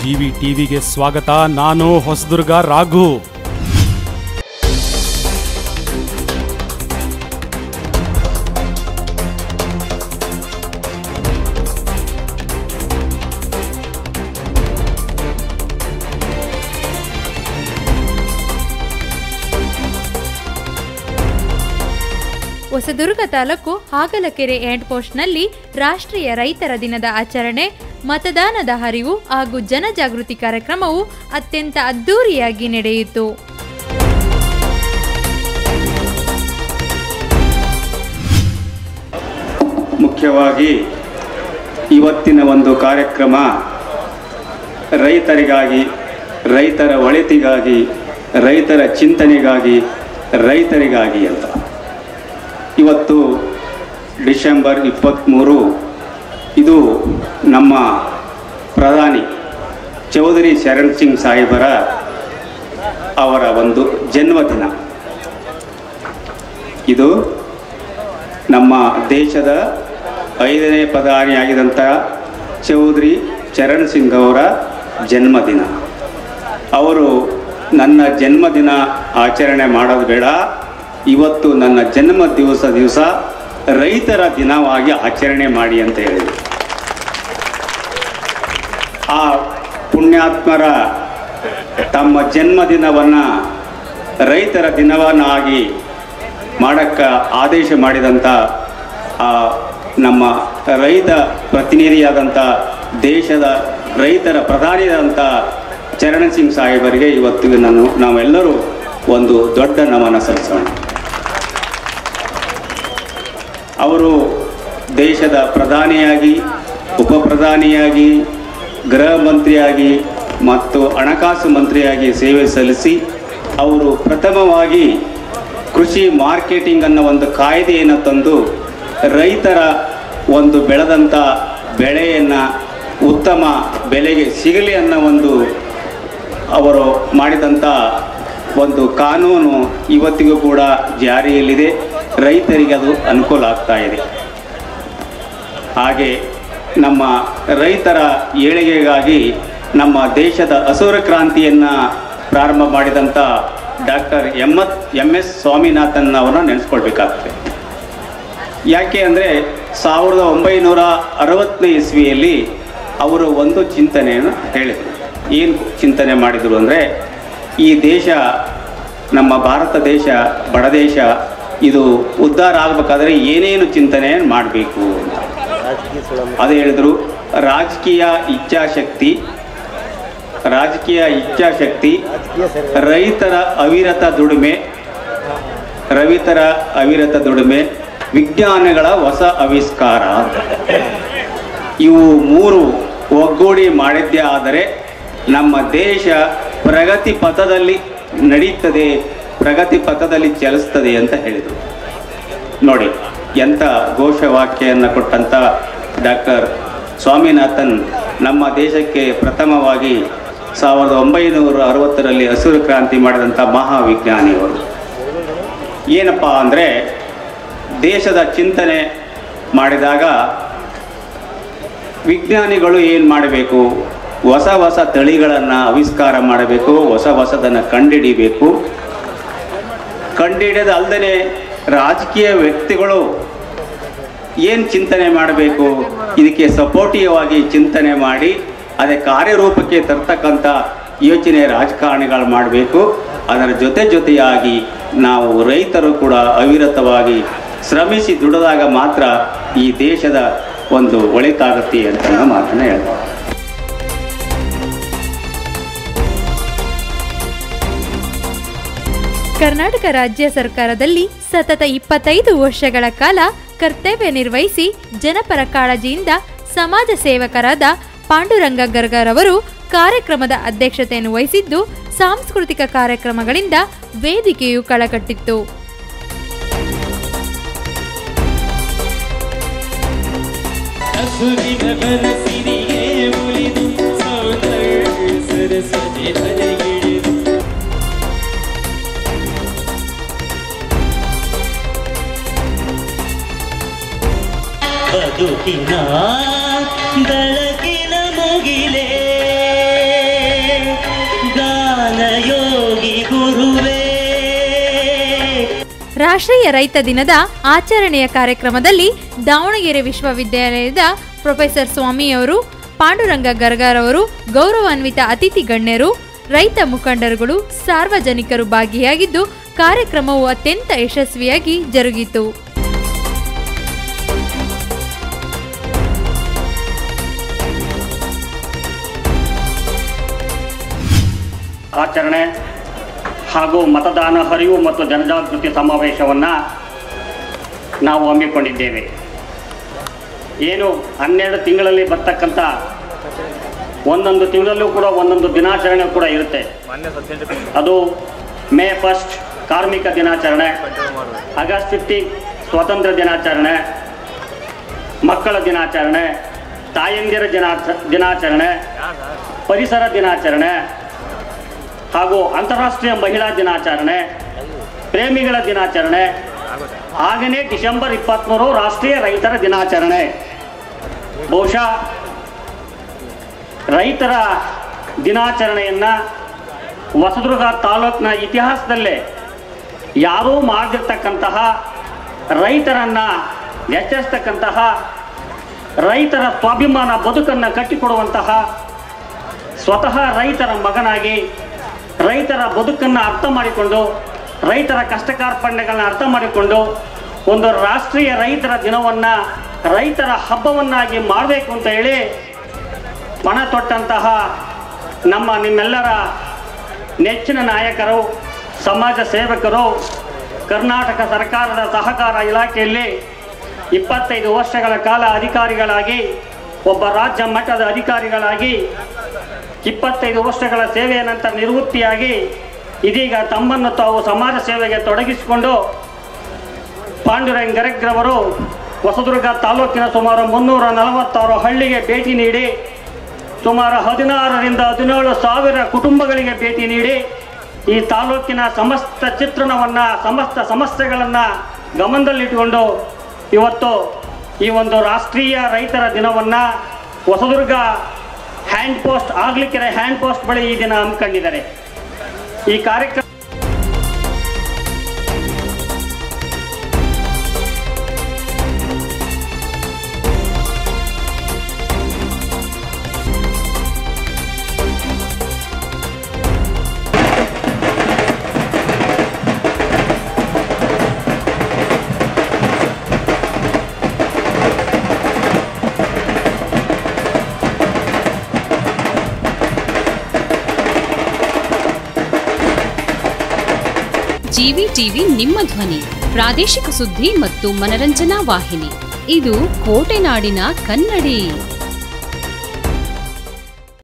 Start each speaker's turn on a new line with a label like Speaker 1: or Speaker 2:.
Speaker 1: GV ಟಿವಿಗೆ ಸ್ವಾಗತ ನಾನು ಹೊಸದುರ್ಗ ರಾಘು
Speaker 2: ಹೊಸದುರ್ಗ ತಾಲೂಕು ಹಾಗಲಕೆರೆ ಎಂಡ್ ಪೋಸ್ಟ್ನಲ್ಲಿ ರಾಷ್ಟ್ರೀಯ ರೈತರ ದಿನದ ಆಚರಣೆ ಮತದಾನದ ಹರಿವು ಹಾಗೂ ಜನಜಾಗೃತಿ ಕಾರ್ಯಕ್ರಮವು ಅತ್ಯಂತ ಅದ್ಧೂರಿಯಾಗಿ ನಡೆಯಿತು
Speaker 3: ಮುಖ್ಯವಾಗಿ ಇವತ್ತಿನ ಒಂದು ಕಾರ್ಯಕ್ರಮ ರೈತರಿಗಾಗಿ ರೈತರ ಒಳಿತಿಗಾಗಿ ರೈತರ ಚಿಂತನೆಗಾಗಿ ರೈತರಿಗಾಗಿ ಅಂತ ಇವತ್ತು ಡಿಸೆಂಬರ್ ಇಪ್ಪತ್ತ್ಮೂರು ಇದು ನಮ್ಮ ಪ್ರಧಾನಿ ಚೌಧರಿ ಶರಣ್ ಸಿಂಗ್ ಸಾಹೇಬರ ಅವರ ಒಂದು ಜನ್ಮದಿನ ಇದು ನಮ್ಮ ದೇಶದ ಐದನೇ ಪ್ರಧಾನಿಯಾಗಿದ್ದಂಥ ಚೌಧರಿ ಚರಣ್ ಸಿಂಗ್ ಅವರ ಜನ್ಮದಿನ ಅವರು ನನ್ನ ಜನ್ಮದಿನ ಆಚರಣೆ ಮಾಡೋದು ಬೇಡ ಇವತ್ತು ನನ್ನ ಜನ್ಮ ದಿವಸ ದಿವಸ ರೈತರ ದಿನವಾಗಿ ಆಚರಣೆ ಮಾಡಿ ಅಂತ ಹೇಳಿದರು ಆ ಪುಣ್ಯಾತ್ಮರ ತಮ್ಮ ಜನ್ಮದಿನವನ್ನು ರೈತರ ದಿನವನ್ನಾಗಿ ಮಾಡಕ್ಕೆ ಆದೇಶ ಮಾಡಿದಂಥ ಆ ನಮ್ಮ ರೈತ ಪ್ರತಿನಿಧಿಯಾದಂಥ ದೇಶದ ರೈತರ ಪ್ರಧಾನಿಯಾದಂಥ ಚರಣ್ ಸಿಂಗ್ ಸಾಹೇಬರಿಗೆ ಇವತ್ತಿಗೆ ನಾನು ನಾವೆಲ್ಲರೂ ಒಂದು ದೊಡ್ಡ ನಮನ ಸಲ್ಲಿಸೋಣ ಅವರು ದೇಶದ ಪ್ರಧಾನಿಯಾಗಿ ಉಪ ಪ್ರಧಾನಿಯಾಗಿ ಗೃಹ ಮಂತ್ರಿಯಾಗಿ ಮತ್ತು ಹಣಕಾಸು ಮಂತ್ರಿಯಾಗಿ ಸೇವೆ ಸಲ್ಲಿಸಿ ಅವರು ಪ್ರಥಮವಾಗಿ ಕೃಷಿ ಮಾರ್ಕೆಟಿಂಗ್ ಅನ್ನೋ ಒಂದು ಕಾಯ್ದೆಯನ್ನು ತಂದು ರೈತರ ಒಂದು ಬೆಳೆದಂಥ ಬೆಳೆಯನ್ನು ಉತ್ತಮ ಬೆಲೆಗೆ ಸಿಗಲಿ ಅನ್ನೋ ಒಂದು ಅವರು ಮಾಡಿದಂಥ ಒಂದು ಕಾನೂನು ಇವತ್ತಿಗೂ ಕೂಡ ಜಾರಿಯಲ್ಲಿದೆ ರೈತರಿಗೆ ಅದು ಅನುಕೂಲ ಆಗ್ತಾ ಇದೆ ಹಾಗೆ ನಮ್ಮ ರೈತರ ಏಳಿಗೆಗಾಗಿ ನಮ್ಮ ದೇಶದ ಹಸುರ ಕ್ರಾಂತಿಯನ್ನು ಪ್ರಾರಂಭ ಮಾಡಿದಂಥ doctor M S M S Swaminathan ಅವರನ್ನ ನೆನೆಸ್ಕೊಳ್ಬೇಕಾಗ್ತದೆ ಯಾಕೆ ಅಂದರೆ ಸಾವಿರದ ಒಂಬೈನೂರ ಅರವತ್ತನೇ ಇಸ್ವಿಯಲ್ಲಿ ಅವರು ಒಂದು ಚಿಂತನೆಯನ್ನು ಹೇಳಿದರು ಏನು ಚಿಂತನೆ ಮಾಡಿದರು ಅಂದರೆ ಈ ದೇಶ ನಮ್ಮ ಭಾರತ ದೇಶ ಬಡ ದೇಶ ಇದು ಉದ್ಧಾರ ಆಗಬೇಕಾದ್ರೆ ಏನೇನು ಚಿಂತನೆ ಮಾಡಬೇಕು ಅಂತ ಅದು ಹೇಳಿದ್ರು ರಾಜಕೀಯ ಇಚ್ಛಾಶಕ್ತಿ ರಾಜಕೀಯ ಇಚ್ಛಾಶಕ್ತಿ ರೈತರ ಅವಿರತ ದುಡಿಮೆ ರೈತರ ಅವಿರತ ದುಡಿಮೆ ವಿಜ್ಞಾನಗಳ ಹೊಸ ಆವಿಷ್ಕಾರ ಅಂತ ಇವು ಮೂರು ಒಗ್ಗೂಡಿ ಮಾಡಿದ್ದೇ ಆದರೆ ನಮ್ಮ ದೇಶ ಪ್ರಗತಿ ಪಥದಲ್ಲಿ ನಡೀತದೆ ಪ್ರಗತಿ ಪಥದಲ್ಲಿ ಚಲಿಸ್ತದೆ ಅಂತ ಹೇಳಿದರು ನೋಡಿ ಎಂಥ ಘೋಷವಾಕ್ಯವನ್ನು ಕೊಟ್ಟಂಥ ಡಾಕ್ಟರ್ ಸ್ವಾಮಿನಾಥನ್ ನಮ್ಮ ದೇಶಕ್ಕೆ ಪ್ರಥಮವಾಗಿ ಸಾವಿರದ ಒಂಬೈನೂರ ಅರವತ್ತರಲ್ಲಿ ಹಸಿರು ಕ್ರಾಂತಿ ಮಾಡಿದಂಥ ಮಹಾವಿಜ್ಞಾನಿಯವರು ಏನಪ್ಪ ಅಂದರೆ ದೇಶದ ಚಿಂತನೆ ಮಾಡಿದಾಗ ವಿಜ್ಞಾನಿಗಳು ಏನು ಮಾಡಬೇಕು ಹೊಸ ಹೊಸ ತಳಿಗಳನ್ನು ಆವಿಷ್ಕಾರ ಮಾಡಬೇಕು ಹೊಸ ಹೊಸದನ್ನು ಕಂಡುಹಿಡಿಬೇಕು ಕಂಡುಹಿಡಿಯೋದು ಅಲ್ಲದೆ ರಾಜಕೀಯ ವ್ಯಕ್ತಿಗಳು ಏನು ಚಿಂತನೆ ಮಾಡಬೇಕು ಇದಕ್ಕೆ ಸಪೋರ್ಟಿವ್ ಆಗಿ ಚಿಂತನೆ ಮಾಡಿ ಅದೇ ಕಾರ್ಯರೂಪಕ್ಕೆ ತರ್ತಕ್ಕಂಥ ಯೋಚನೆ ರಾಜಕಾರಣಿಗಳು ಮಾಡಬೇಕು ಅದರ ಜೊತೆ ಜೊತೆಯಾಗಿ ನಾವು ರೈತರು ಕೂಡ ಅವಿರತವಾಗಿ ಶ್ರಮಿಸಿ ದುಡಿದಾಗ ಮಾತ್ರ ಈ ದೇಶದ ಒಂದು ಒಳಿತಾಗತ್ತೆ ಅಂತ ನಾನು ಮಾತನ್ನ ಹೇಳ್ಬೋದು
Speaker 2: ಕರ್ನಾಟಕ ರಾಜ್ಯ ಸರ್ಕಾರದಲ್ಲಿ ಸತತ ಇಪ್ಪತ್ತೈದು ವರ್ಷಗಳ ಕಾಲ ಕರ್ತವ್ಯ ನಿರ್ವಹಿಸಿ ಜನಪರ ಕಾಳಜಿಯಿಂದ ಸಮಾಜ ಸೇವಕರಾದ ಪಾಂಡುರಂಗ ಗರ್ಗರ್ ಅವರು ಕಾರ್ಯಕ್ರಮದ ಅಧ್ಯಕ್ಷತೆಯನ್ನು ವಹಿಸಿದ್ದು ಸಾಂಸ್ಕೃತಿಕ ಕಾರ್ಯಕ್ರಮಗಳಿಂದ ವೇದಿಕೆಯು ಕಳಕಟ್ಟಿತ್ತು
Speaker 4: ಹಸುರಿನ ಬರಸಿರಿಯೇ ಉಳಿದು ಸೌಂದರ್ಯ ಸರಸ್ವತಿ ಧರೆಗಿಳಿದು ಬದುಕಿನ ಬೆಳಕಿನ ಮುಗಿಲೇ ಯೋಗಿ ಗುರುವೇ
Speaker 2: ರಾಷ್ಟ್ರೀಯ ರೈತ ದಿನದ ಆಚರಣೆಯ ಕಾರ್ಯಕ್ರಮದಲ್ಲಿ ದಾವಣಗೆರೆ ವಿಶ್ವವಿದ್ಯಾಲಯದ ಪ್ರೊಫೆಸರ್ ಸ್ವಾಮಿಯವರು ಪಾಂಡುರಂಗ ಗರ್ಗಾರ್ ಅವರು ಗೌರವಾನ್ವಿತ ಅತಿಥಿ ಗಣ್ಯರು ರೈತ ಮುಖಂಡರುಗಳು ಸಾರ್ವಜನಿಕರು ಭಾಗಿಯಾಗಿದ್ದು ಕಾರ್ಯಕ್ರಮವು ಅತ್ಯಂತ ಯಶಸ್ವಿಯಾಗಿ ಜರುಗಿತು
Speaker 5: ಆಚರಣೆ ಹಾಗೂ ಮತದಾನ ಹರಿವು ಮತ್ತು ಜನಜಾಗೃತಿ ಸಮಾವೇಶವನ್ನು ನಾವು ಹಮ್ಮಿಕೊಂಡಿದ್ದೇವೆ ಏನು ಹನ್ನೆರಡು ತಿಂಗಳಲ್ಲಿ ಬರ್ತಕ್ಕಂಥ ಒಂದೊಂದು ತಿಂಗಳಲ್ಲೂ ಕೂಡ ಒಂದೊಂದು ದಿನಾಚರಣೆ ಕೂಡ ಇರುತ್ತೆ ಅದು ಮೇ ಫಸ್ಟ್ ಕಾರ್ಮಿಕ ದಿನಾಚರಣೆ ಆಗಸ್ಟ್ ಫಿಫ್ಟೀನ್ ಸ್ವಾತಂತ್ರ್ಯ ದಿನಾಚರಣೆ ಮಕ್ಕಳ ದಿನಾಚರಣೆ ತಾಯಂದಿರ ದಿನಾಚ ದಿನಾಚರಣೆ ಪರಿಸರ ದಿನಾಚರಣೆ ಹಾಗೂ ಅಂತಾರಾಷ್ಟ್ರೀಯ ಮಹಿಳಾ ದಿನಾಚರಣೆ ಪ್ರೇಮಿಗಳ ದಿನಾಚರಣೆ ಹಾಗೆಯೇ ಡಿಸೆಂಬರ್ ಇಪ್ಪತ್ತ್ಮೂರು ರಾಷ್ಟ್ರೀಯ ರೈತರ ದಿನಾಚರಣೆ ಬಹುಶಃ ರೈತರ ದಿನಾಚರಣೆಯನ್ನು ಹೊಸದುರ್ಗ ತಾಲೂಕಿನ ಇತಿಹಾಸದಲ್ಲೇ ಯಾರೂ ಮಾಡದಿರ್ತಕ್ಕಂತಹ ರೈತರನ್ನು ಎಚ್ಚರಿಸ್ತಕ್ಕಂತಹ ರೈತರ ಸ್ವಾಭಿಮಾನ ಬದುಕನ್ನು ಕಟ್ಟಿಕೊಡುವಂತಹ ಸ್ವತಃ ರೈತರ ಮಗನಾಗಿ ರೈತರ ಬದುಕನ್ನು ಅರ್ಥ ಮಾಡಿಕೊಂಡು ರೈತರ ಕಷ್ಟ ಕಾರ್ಪಣ್ಯಗಳನ್ನ ಅರ್ಥ ಮಾಡಿಕೊಂಡು ಒಂದು ರಾಷ್ಟ್ರೀಯ ರೈತರ ದಿನವನ್ನು ರೈತರ ಹಬ್ಬವನ್ನಾಗಿ ಮಾಡಬೇಕು ಅಂತ ಹೇಳಿ ಪಣ ತೊಟ್ಟಂತಹ ನಮ್ಮ ನಿಮ್ಮೆಲ್ಲರ ನೆಚ್ಚಿನ ನಾಯಕರು ಸಮಾಜ ಸೇವಕರು ಕರ್ನಾಟಕ ಸರ್ಕಾರದ ಸಹಕಾರ ಇಲಾಖೆಯಲ್ಲಿ ಇಪ್ಪತ್ತೈದು ವರ್ಷಗಳ ಕಾಲ ಅಧಿಕಾರಿಗಳಾಗಿ ಒಬ್ಬ ರಾಜ್ಯ ಮಟ್ಟದ ಅಧಿಕಾರಿಗಳಾಗಿ ಇಪ್ಪತ್ತೈದು ವರ್ಷಗಳ ಸೇವೆಯ ನಂತರ ನಿವೃತ್ತಿಯಾಗಿ ಇದೀಗ ತಮ್ಮನ್ನು ತಾವು ಸಮಾಜ ಸೇವೆಗೆ ತೊಡಗಿಸಿಕೊಂಡು ಪಾಂಡುರಂಗ್ ಗರಗ್ರವರು ಹೊಸದುರ್ಗ ತಾಲೂಕಿನ ಸುಮಾರು ಮುನ್ನೂರ ನಲವತ್ತಾರು ಹಳ್ಳಿಗೆ ಭೇಟಿ ನೀಡಿ ಸುಮಾರು ಹದಿನಾರರಿಂದ ಹದಿನೇಳು ಸಾವಿರ ಕುಟುಂಬಗಳಿಗೆ ಭೇಟಿ ನೀಡಿ ಈ ತಾಲೂಕಿನ ಸಮಸ್ತ ಚಿತ್ರಣವನ್ನು ಸಮಸ್ತ ಸಮಸ್ಯೆಗಳನ್ನು ಗಮನದಲ್ಲಿಟ್ಟುಕೊಂಡು ಇವತ್ತು ಈ ಒಂದು ರಾಷ್ಟ್ರೀಯ ರೈತರ ದಿನವನ್ನು ಹೊಸದುರ್ಗ ಹ್ಯಾಂಡ್ ಪೋಸ್ಟ್ ಆಗ್ಲಿಕ್ಕೆರೆ ಹ್ಯಾಂಡ್ ಪೋಸ್ಟ್ ಬಳಿ ಈ ದಿನ ಹಮ್ಮಿಕೊಂಡಿದ್ದಾರೆ ಈ ಕಾರ್ಯಕ್ರಮ
Speaker 6: ಜಿವಿ ಟಿವಿ ನಿಮ್ಮ ಧ್ವನಿ ಪ್ರಾದೇಶಿಕ ಸುದ್ದಿ ಮತ್ತು ಮನರಂಜನಾ ವಾಹಿನಿ ಇದು ಕೋಟೆನಾಡಿನ ಕನ್ನಡಿ